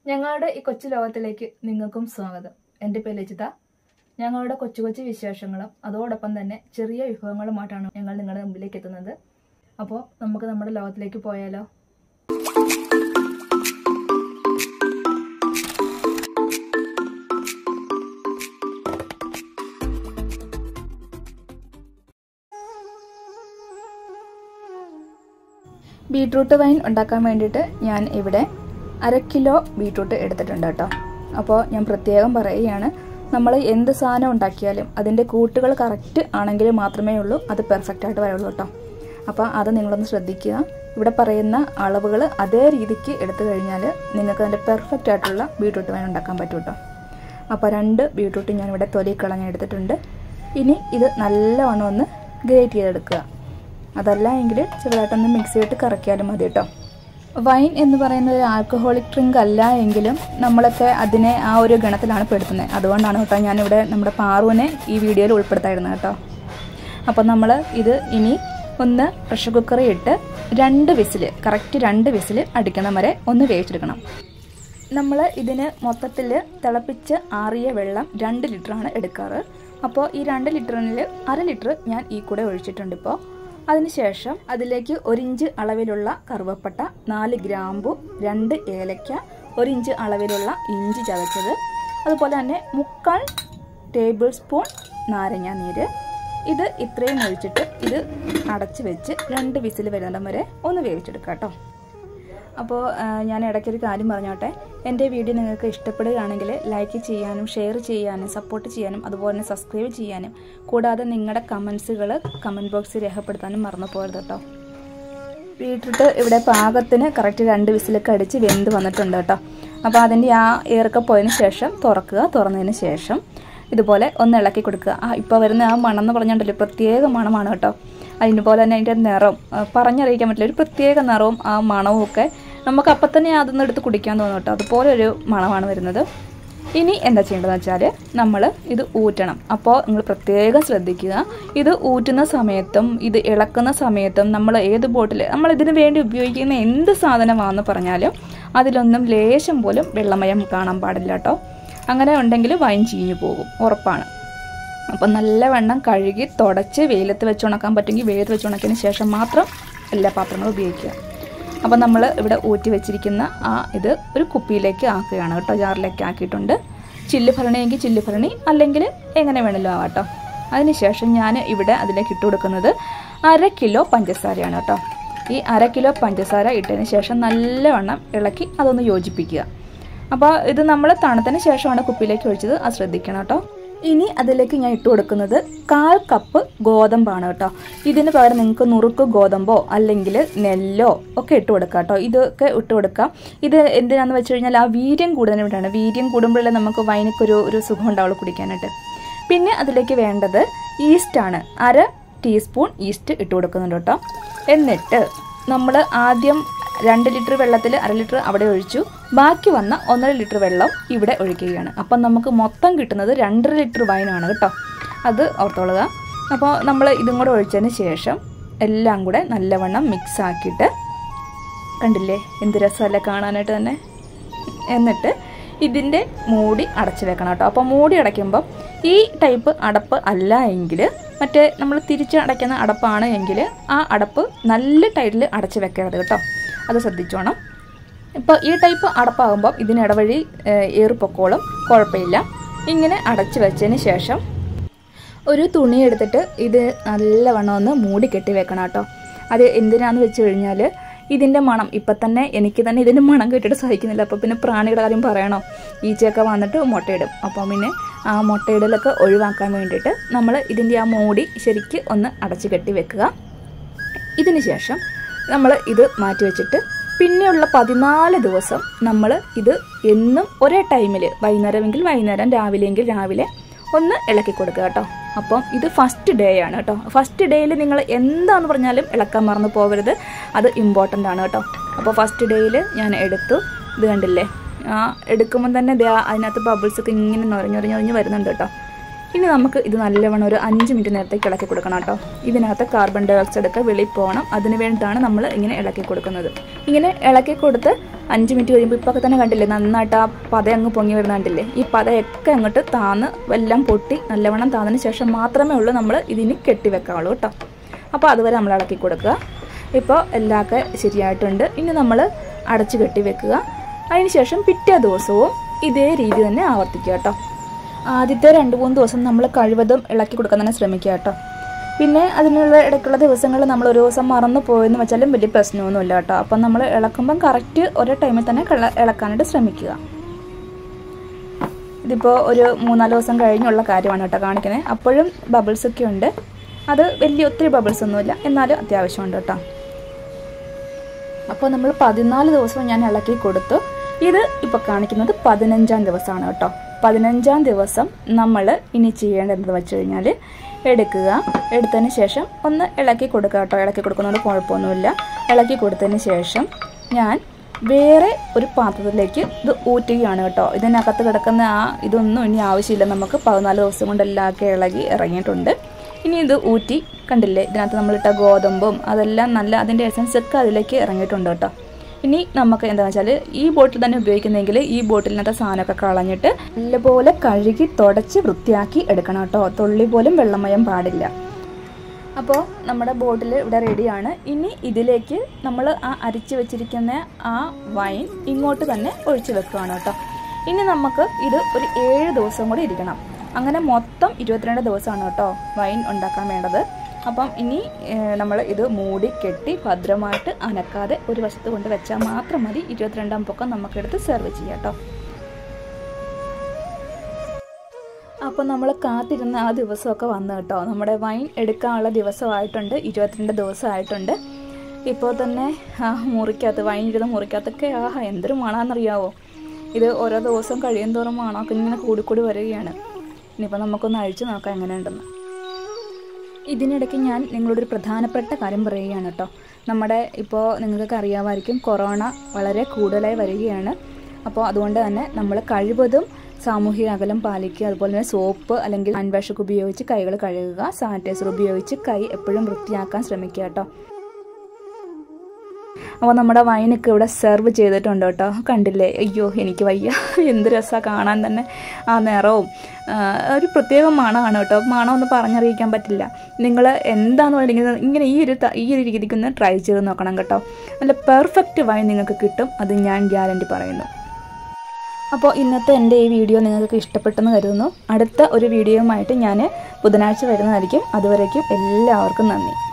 ഞങ്ങളുടെ ഈ കൊച്ചു ലോകത്തിലേക്ക് നിങ്ങൾക്കും സ്വാഗതം എൻ്റെ പേര് ലജിത ഞങ്ങളുടെ കൊച്ചു കൊച്ചു വിശേഷങ്ങളും അതോടൊപ്പം തന്നെ ചെറിയ വിഭവങ്ങളുമായിട്ടാണ് ഞങ്ങൾ നിങ്ങളുടെ മുമ്പിലേക്ക് എത്തുന്നത് അപ്പോൾ നമുക്ക് നമ്മുടെ ലോകത്തിലേക്ക് പോയാലോ ബീട്രൂട്ട് വൈൻ ഉണ്ടാക്കാൻ വേണ്ടിയിട്ട് ഞാൻ ഇവിടെ അര കിലോ ബീട്രൂട്ട് എടുത്തിട്ടുണ്ട് കേട്ടോ അപ്പോൾ ഞാൻ പ്രത്യേകം പറയുകയാണ് നമ്മൾ എന്ത് സാധനം ഉണ്ടാക്കിയാലും അതിൻ്റെ കൂട്ടുകൾ കറക്റ്റ് ആണെങ്കിൽ മാത്രമേ ഉള്ളൂ അത് പെർഫെക്റ്റ് ആയിട്ട് വരുള്ളൂ കേട്ടോ അപ്പോൾ അത് നിങ്ങളൊന്ന് ശ്രദ്ധിക്കുക ഇവിടെ പറയുന്ന അളവുകൾ അതേ രീതിക്ക് എടുത്തു കഴിഞ്ഞാൽ നിങ്ങൾക്ക് അതിൻ്റെ പെർഫെക്റ്റ് ആയിട്ടുള്ള ബീട്രൂട്ട് വൈൻ ഉണ്ടാക്കാൻ പറ്റും കേട്ടോ അപ്പോൾ രണ്ട് ബീട്രൂട്ട് ഞാനിവിടെ തൊലി കളഞ്ഞെടുത്തിട്ടുണ്ട് ഇനി ഇത് നല്ലവണ്ണം ഒന്ന് ഗ്രേറ്റ് ചെയ്തെടുക്കുക അതല്ല എങ്കിൽ ചെറുതായിട്ടൊന്ന് മിക്സ് ചെയ്തിട്ട് കറക്കിയാലും മതി കേട്ടോ വൈൻ എന്ന് പറയുന്നത് ഒരു ആൽക്കഹോളിക് ഡ്രിങ്ക് അല്ല എങ്കിലും നമ്മളൊക്കെ അതിനെ ആ ഒരു ഗണത്തിലാണ് പെടുത്തുന്നത് അതുകൊണ്ടാണ് കേട്ടോ ഞാനിവിടെ നമ്മുടെ പാറുവിനെ ഈ വീഡിയോയിൽ ഉൾപ്പെടുത്തായിരുന്നു കേട്ടോ അപ്പോൾ നമ്മൾ ഇത് ഇനി ഒന്ന് പ്രഷർ കുക്കറിൽ ഇട്ട് രണ്ട് വിസിൽ കറക്റ്റ് രണ്ട് വിസിൽ അടിക്കണം വരെ ഒന്ന് വേവിച്ചെടുക്കണം നമ്മൾ ഇതിന് മൊത്തത്തിൽ തിളപ്പിച്ച് ആറിയ വെള്ളം രണ്ട് ലിറ്ററാണ് എടുക്കാറ് അപ്പോൾ ഈ രണ്ട് ലിറ്ററിൽ അര ലിറ്റർ ഞാൻ ഈ കൂടെ ഒഴിച്ചിട്ടുണ്ട് ഇപ്പോൾ അതിനുശേഷം അതിലേക്ക് ഒരിഞ്ച് അളവിലുള്ള കറുവപ്പട്ട നാല് ഗ്രാമ്പു രണ്ട് ഏലക്ക ഒരിഞ്ച് അളവിലുള്ള ഇഞ്ചി ചതച്ചത് അതുപോലെ തന്നെ മുക്കാൽ ടേബിൾ സ്പൂൺ നാരങ്ങ നീര് ഇത് ഇത്രയും ഒഴിച്ചിട്ട് ഇത് അടച്ച് വെച്ച് രണ്ട് വിസിൽ വരുന്നിടം വരെ ഒന്ന് വേവിച്ചെടുക്കാം കേട്ടോ അപ്പോൾ ഞാൻ ഇടയ്ക്കൊരു കാര്യം പറഞ്ഞോട്ടെ എൻ്റെ വീഡിയോ നിങ്ങൾക്ക് ഇഷ്ടപ്പെടുകയാണെങ്കിൽ ലൈക്ക് ചെയ്യാനും ഷെയർ ചെയ്യാനും സപ്പോർട്ട് ചെയ്യാനും അതുപോലെ തന്നെ സബ്സ്ക്രൈബ് ചെയ്യാനും കൂടാതെ നിങ്ങളുടെ കമൻസുകൾ കമൻറ്റ് ബോക്സിൽ രേഖപ്പെടുത്താനും മറന്നു പോകരുത് കേട്ടോ ബീട്രൂട്ട് ഇവിടെ പാകത്തിന് കറക്റ്റ് രണ്ട് വിസിലൊക്കെ അടിച്ച് വെന്ത് വന്നിട്ടുണ്ട് കേട്ടോ അപ്പോൾ അതിൻ്റെ ആ ഏറൊക്കെ പോയതിന് ശേഷം തുറക്കുക തുറന്നതിന് ശേഷം ഇതുപോലെ ഒന്ന് ഇളക്കി കൊടുക്കുക ആ ഇപ്പോൾ വരുന്ന ആ മണം എന്ന് പറഞ്ഞിട്ടുണ്ടല്ലോ പ്രത്യേക മണമാണ് കേട്ടോ അതിന് പോലെ തന്നെ അതിൻ്റെ നിറം പറഞ്ഞറിയിക്കാൻ പറ്റില്ല ഒരു പ്രത്യേക നിറവും ആ മണവും ഒക്കെ നമുക്ക് അപ്പം തന്നെ അതൊന്നും എടുത്ത് കുടിക്കാൻ തോന്നും കേട്ടോ അതുപോലെ ഒരു മണമാണ് വരുന്നത് ഇനി എന്താ ചെയ്യേണ്ടതെന്ന് വെച്ചാൽ നമ്മൾ ഇത് ഊറ്റണം അപ്പോൾ നിങ്ങൾ പ്രത്യേകം ശ്രദ്ധിക്കുക ഇത് ഊറ്റുന്ന സമയത്തും ഇത് ഇളക്കുന്ന സമയത്തും നമ്മൾ ഏത് ബോട്ടിൽ നമ്മൾ ഇതിന് വേണ്ടി ഉപയോഗിക്കുന്ന എന്ത് സാധനമാണെന്ന് പറഞ്ഞാലും അതിലൊന്നും ലേശം പോലും വെള്ളമയം കാണാൻ പാടില്ല കേട്ടോ അങ്ങനെ ഉണ്ടെങ്കിൽ വൈൻ ചീഞ്ഞു പോകും ഉറപ്പാണ് അപ്പം നല്ലവണ്ണം കഴുകി തുടച്ച് വെയിലത്ത് വെച്ച് ഉണക്കാൻ പറ്റുമെങ്കിൽ വെയിലത്ത് വെച്ച് ഉണക്കിയതിന് ശേഷം മാത്രം എല്ലാ പാത്രങ്ങളും ഉപയോഗിക്കുക അപ്പം നമ്മൾ ഇവിടെ ഊറ്റി വെച്ചിരിക്കുന്ന ആ ഇത് ഒരു കുപ്പിയിലേക്ക് ആക്കുകയാണ് കേട്ടോ ജാറിലേക്ക് ആക്കിയിട്ടുണ്ട് ചില്ല് ഭരണിയെങ്കിൽ ചില്ല് ഭരണി അല്ലെങ്കിൽ എങ്ങനെ വേണമല്ലോ ആവാട്ടോ അതിനുശേഷം ഞാൻ ഇവിടെ അതിലേക്ക് ഇട്ട് കൊടുക്കുന്നത് അര കിലോ പഞ്ചസാരയാണ് കേട്ടോ ഈ അര കിലോ പഞ്ചസാര ഇട്ടതിന് ശേഷം നല്ലവണ്ണം ഇളക്കി അതൊന്ന് യോജിപ്പിക്കുക അപ്പോൾ ഇത് നമ്മൾ തണുത്തതിന് ശേഷമാണ് കുപ്പിയിലേക്ക് ഒഴിച്ചത് അത് ശ്രദ്ധിക്കണം കേട്ടോ ഇനി അതിലേക്ക് ഞാൻ ഇട്ട് കൊടുക്കുന്നത് കാൽ കപ്പ് ഗോതമ്പാണ് കേട്ടോ ഇതിന് പകരം നിങ്ങൾക്ക് നുറുക്ക് ഗോതമ്പോ അല്ലെങ്കിൽ നെല്ലോ ഒക്കെ ഇട്ട് കൊടുക്കാം കേട്ടോ ഇതൊക്കെ ഇട്ട് കൊടുക്കാം ഇത് എന്തിനാന്ന് വെച്ച് കഴിഞ്ഞാൽ ആ വീര്യം കൂടുതൽ വേണ്ടിയാണ് വീര്യം കൂടുമ്പോഴല്ലേ നമുക്ക് വൈനക്കൊരു ഒരു സുഖം ഉണ്ടാവുള്ളൂ കുടിക്കാനായിട്ട് പിന്നെ അതിലേക്ക് വേണ്ടത് ഈസ്റ്റാണ് അര ടീസ്പൂൺ ഈസ്റ്റ് ഇട്ട് കൊടുക്കുന്നുണ്ട് കേട്ടോ എന്നിട്ട് നമ്മൾ ആദ്യം രണ്ട് ലിറ്റർ വെള്ളത്തിൽ അര ലിറ്റർ അവിടെ ഒഴിച്ചു ബാക്കി വന്ന ഒന്നര ലിറ്റർ വെള്ളം ഇവിടെ ഒഴിക്കുകയാണ് അപ്പം നമുക്ക് മൊത്തം കിട്ടുന്നത് രണ്ടര ലിറ്റർ വൈനാണ് കേട്ടോ അത് ഓർത്തോളുക അപ്പോൾ നമ്മൾ ഇതും കൂടെ ഒഴിച്ചതിന് ശേഷം എല്ലാം കൂടെ നല്ലവണ്ണം മിക്സ് ആക്കിയിട്ട് കണ്ടില്ലേ എന്ത് രസമല്ലേ കാണാനായിട്ട് തന്നെ എന്നിട്ട് ഇതിൻ്റെ മൂടി അടച്ചു വെക്കണം കേട്ടോ അപ്പോൾ മൂടി അടയ്ക്കുമ്പോൾ ഈ ടൈപ്പ് അടപ്പ് അല്ല എങ്കിൽ മറ്റേ നമ്മൾ തിരിച്ച് അടയ്ക്കുന്ന അടപ്പാണ് എങ്കിൽ ആ അടപ്പ് നല്ല ടൈറ്റിൽ അടച്ചു വെക്കരുത് കേട്ടോ അത് ശ്രദ്ധിച്ചോണം ഇപ്പോൾ ഈ ടൈപ്പ് അടപ്പാകുമ്പോൾ ഇതിന് ഇടവഴി ഏറിപ്പൊക്കോളും കുഴപ്പമില്ല ഇങ്ങനെ അടച്ചു വെച്ചതിന് ശേഷം ഒരു തുണി എടുത്തിട്ട് ഇത് നല്ലവണ്ണം ഒന്ന് മൂടി കെട്ടി വെക്കണം കേട്ടോ അത് എന്തിനാന്ന് വെച്ച് കഴിഞ്ഞാൽ ഇതിൻ്റെ മണം ഇപ്പം തന്നെ എനിക്ക് തന്നെ ഇതിൻ്റെ മണം കേട്ടിട്ട് സഹിക്കുന്നില്ല അപ്പോൾ പിന്നെ പ്രാണികളുടെ കാര്യം പറയണോ ഈച്ചയൊക്കെ വന്നിട്ട് മുട്ടയിടും അപ്പം പിന്നെ ആ മുട്ടയിടലൊക്കെ ഒഴിവാക്കാൻ വേണ്ടിയിട്ട് നമ്മൾ ഇതിൻ്റെ ആ മൂടി ശരിക്ക് ഒന്ന് അടച്ചു കെട്ടി വെക്കുക ഇതിന് ശേഷം നമ്മൾ ഇത് മാറ്റി വെച്ചിട്ട് പിന്നെയുള്ള പതിനാല് ദിവസം നമ്മൾ ഇത് എന്നും ഒരേ ടൈമിൽ വൈകുന്നേരമെങ്കിൽ വൈകുന്നേരം രാവിലെയെങ്കിൽ രാവിലെ ഒന്ന് ഇളക്കി കൊടുക്കുക കേട്ടോ അപ്പം ഇത് ഫസ്റ്റ് ഡേ ആണ് കേട്ടോ ഫസ്റ്റ് ഡേയിൽ നിങ്ങൾ എന്താന്ന് പറഞ്ഞാലും ഇളക്കാൻ മറന്നു പോകരുത് അത് ഇമ്പോർട്ടൻ്റ് ആണ് കേട്ടോ അപ്പോൾ ഫസ്റ്റ് ഡേയിൽ ഞാൻ എടുത്തു ഇത് കണ്ടില്ലേ ആ എടുക്കുമ്പം തന്നെ ദേ അതിനകത്ത് ബബിൾസ് ഒക്കെ ഇങ്ങനെ നുരഞ്ഞുരഞ്ഞുരഞ്ഞ് വരുന്നുണ്ട് കേട്ടോ ഇനി നമുക്ക് ഇത് നല്ലവണ്ണം ഒരു അഞ്ച് മിനിറ്റ് നേരത്തേക്ക് ഇളക്കി കൊടുക്കണം കേട്ടോ ഇതിനകത്ത് കാർബൺ ഡൈ ഓക്സൈഡ് ഒക്കെ വെളിയിൽ പോകണം അതിന് വേണ്ടിയിട്ടാണ് നമ്മൾ ഇങ്ങനെ ഇളക്കി കൊടുക്കുന്നത് ഇങ്ങനെ ഇളക്കി കൊടുത്ത് അഞ്ച് മിനിറ്റ് കഴിയുമ്പോൾ ഇപ്പോൾ തന്നെ കണ്ടില്ലേ നന്നായിട്ട് ആ പത അങ്ങ് പൊങ്ങി വരുന്ന കണ്ടില്ലേ ഈ പതയൊക്കെ അങ്ങോട്ട് താന്ന് എല്ലാം പൊട്ടി നല്ലവണ്ണം താന്നതിന് ശേഷം മാത്രമേ ഉള്ളൂ നമ്മൾ ഇതിന് കെട്ടി വെക്കാവുള്ളൂ കേട്ടോ അപ്പോൾ അതുവരെ നമ്മൾ ഇളക്കി കൊടുക്കുക ഇപ്പോൾ എല്ലാമൊക്കെ ശരിയായിട്ടുണ്ട് ഇനി നമ്മൾ അടച്ച് കെട്ടി വെക്കുക അതിനുശേഷം പിറ്റേ ദിവസവും ഇതേ രീതി തന്നെ ആവർത്തിക്കുക കേട്ടോ ആദ്യത്തെ രണ്ട് മൂന്ന് ദിവസം നമ്മൾ കഴിവതും ഇളക്കി കൊടുക്കാൻ തന്നെ ശ്രമിക്കുക കേട്ടോ പിന്നെ അതിനുള്ള ഇടയ്ക്കുള്ള ദിവസങ്ങളിൽ നമ്മൾ ഒരു ദിവസം മറന്നു പോയെന്ന് വെച്ചാലും വലിയ പ്രശ്നമൊന്നുമില്ല കേട്ടോ അപ്പം നമ്മൾ ഇളക്കുമ്പം കറക്റ്റ് ഒരേ ടൈമിൽ തന്നെ കള- ഇളക്കാനായിട്ട് ശ്രമിക്കുക ഇതിപ്പോൾ ഒരു മൂന്നാല് ദിവസം കഴിഞ്ഞുള്ള കാര്യമാണ് കേട്ടോ കാണിക്കുന്നത് അപ്പോഴും ബബിൾസ് ഒക്കെ ഉണ്ട് അത് വലിയ ഒത്തിരി ബബിൾസ് ഒന്നുമില്ല എന്നാലും അത്യാവശ്യമുണ്ട് കേട്ടോ അപ്പോൾ നമ്മൾ പതിനാല് ദിവസം ഞാൻ ഇളക്കി കൊടുത്തു ഇത് ഇപ്പോൾ കാണിക്കുന്നത് പതിനഞ്ചാം ദിവസമാണ് കേട്ടോ പതിനഞ്ചാം ദിവസം നമ്മൾ ഇനി ചെയ്യേണ്ടത് എന്താ വെച്ച് കഴിഞ്ഞാൽ എടുക്കുക എടുത്തതിന് ശേഷം ഒന്ന് ഇളക്കി കൊടുക്കുക കേട്ടോ ഇളക്കി കൊടുക്കുന്നതുകൊണ്ട് കുഴപ്പമൊന്നുമില്ല ഇളക്കി കൊടുത്തതിന് ശേഷം ഞാൻ വേറെ ഒരു പാത്രത്തിലേക്ക് ഇത് ഊറ്റുകയാണ് കേട്ടോ ഇതിനകത്ത് കിടക്കുന്ന ആ ഇതൊന്നും ഇനി ആവശ്യമില്ല നമുക്ക് പതിനാല് ദിവസം കൊണ്ട് എല്ലാമൊക്കെ ഇളകി ഇറങ്ങിയിട്ടുണ്ട് ഇനി ഇത് ഊറ്റി കണ്ടില്ലേ ഇതിനകത്ത് നമ്മളിട്ട ഗോതമ്പും അതെല്ലാം നല്ല അതിൻ്റെ എസൻസ് ഒക്കെ അതിലേക്ക് ഇറങ്ങിയിട്ടുണ്ട് കേട്ടോ ഇനി നമുക്ക് എന്താണെന്ന് വെച്ചാൽ ഈ ബോട്ടിൽ തന്നെ ഉപയോഗിക്കുന്നെങ്കിൽ ഈ ബോട്ടിലിനകത്തെ സാധനമൊക്കെ കളഞ്ഞിട്ട് നല്ലപോലെ കഴുകി തുടച്ച് വൃത്തിയാക്കി എടുക്കണം കേട്ടോ തുള്ളി പോലും വെള്ളമയം പാടില്ല അപ്പോൾ നമ്മുടെ ബോട്ടിൽ ഇവിടെ റെഡിയാണ് ഇനി ഇതിലേക്ക് നമ്മൾ ആ അരിച്ചു വെച്ചിരിക്കുന്ന ആ വൈൻ ഇങ്ങോട്ട് തന്നെ ഒഴിച്ചു വെക്കുകയാണ് കേട്ടോ ഇനി നമുക്ക് ഇത് ഒരു ഏഴ് ദിവസം കൂടി ഇരിക്കണം അങ്ങനെ മൊത്തം ഇരുപത്തിരണ്ട് ദിവസമാണ് കേട്ടോ വൈൻ ഉണ്ടാക്കാൻ വേണ്ടത് അപ്പം ഇനി നമ്മൾ ഇത് മൂടി കെട്ടി ഭദ്രമായിട്ട് അനക്കാതെ ഒരു വശത്ത് കൊണ്ട് വെച്ചാൽ മാത്രം മതി ഇരുപത്തിരണ്ടാം പൊക്കം നമുക്കെടുത്ത് സെർവ് ചെയ്യാം കേട്ടോ അപ്പോൾ നമ്മൾ കാത്തിരുന്ന ആ ദിവസമൊക്കെ വന്നു കേട്ടോ നമ്മുടെ വൈൻ എടുക്കാനുള്ള ദിവസമായിട്ടുണ്ട് ഇരുപത്തിരണ്ട് ദിവസമായിട്ടുണ്ട് ഇപ്പോൾ തന്നെ ആ മുറിക്കകത്ത് വൈൻ ഇരുന്ന മുറിക്കകത്തൊക്കെ ആഹാ എന്തൊരു മണാന്നറിയാവോ ഇത് ഓരോ ദിവസം കഴിയും തോറും മണമൊക്കെ ഇങ്ങനെ കൂടിക്കൂടി വരികയാണ് ഇനിയിപ്പോൾ നമുക്കൊന്ന് അഴിച്ചു നോക്കാം എങ്ങനെയുണ്ടെന്ന് ഇതിനിടയ്ക്ക് ഞാൻ നിങ്ങളോടൊരു പ്രധാനപ്പെട്ട കാര്യം പറയുകയാണ് കേട്ടോ നമ്മുടെ ഇപ്പോൾ നിങ്ങൾക്കൊക്കെ അറിയാമായിരിക്കും കൊറോണ വളരെ കൂടുതലായി വരികയാണ് അപ്പോൾ അതുകൊണ്ട് തന്നെ നമ്മൾ കഴിവതും സാമൂഹിക അകലം പാലിക്കുക അതുപോലെ തന്നെ സോപ്പ് അല്ലെങ്കിൽ ഹാൻഡ് വാഷൊക്കെ ഉപയോഗിച്ച് കൈകൾ കഴുകുക സാനിറ്റൈസർ ഉപയോഗിച്ച് കൈ എപ്പോഴും വൃത്തിയാക്കാൻ ശ്രമിക്കുക കേട്ടോ അപ്പോൾ നമ്മുടെ വൈനൊക്കെ ഇവിടെ സെർവ് ചെയ്തിട്ടുണ്ട് കേട്ടോ കണ്ടില്ലേ അയ്യോ എനിക്ക് വയ്യ എന്ത് രസമാണ് കാണാൻ തന്നെ ആ നിറവും ആ, ഒരു പ്രത്യേക മണമാണ് കേട്ടോ മണം ഒന്ന് പറഞ്ഞറിയിക്കാൻ പറ്റില്ല നിങ്ങൾ എന്താന്ന് പറയുന്നത് ഇങ്ങനെ ഈ ഒരു ത- ഈ ഒരു രീതിക്ക് ഒന്ന് ട്രൈ ചെയ്ത് നോക്കണം കേട്ടോ നല്ല പെർഫെക്റ്റ് വൈൻ നിങ്ങൾക്ക് കിട്ടും അത് ഞാൻ ഗ്യാരണ്ടി പറയുന്നു അപ്പോൾ ഇന്നത്തെ എൻ്റെ ഈ വീഡിയോ നിങ്ങൾക്ക് ഇഷ്ടപ്പെട്ടെന്ന് കരുതുന്നു അടുത്ത ഒരു വീഡിയോയുമായിട്ട് ഞാൻ ബുധനാഴ്ച വരുന്നതായിരിക്കും അതുവരേക്കും എല്ലാവർക്കും നന്ദി